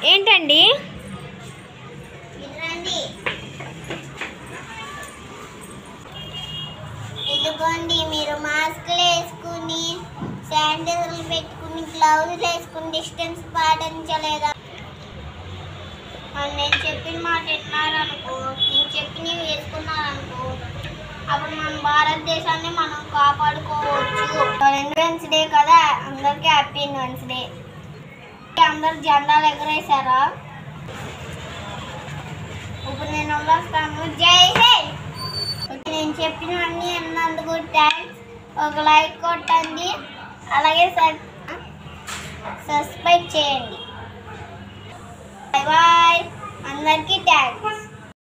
ఏంటండి ఇదండి ఇదిగోండి మీరు మాస్క్లు వేసుకుని శానిటైజర్లు పెట్టుకుని గ్లౌజులు వేసుకుని డిస్టెన్స్ పాటించలేదా మరి నేను చెప్పిన మాట విన్నారనుకో నేను చెప్పినవి వేసుకున్నారనుకో అప్పుడు మన భారతదేశాన్ని మనం కాపాడుకోవచ్చు ఇండిపెండెన్స్ డే కదా అందరికీ హ్యాపీ ఇండిపెండెన్స్ డే అందరు జెండాలు ఎగరేశారా ఇప్పుడు నేను వస్తాను జై హింద్ ఓకే, నేను చెప్పినవన్నీ అన్నందుకు థ్యాంక్స్ ఒక లైక్ కొట్టండి అలాగే సబ్- సబ్స్క్రైబ్ చేయండి బాయ్ బాయ్ అందరికీ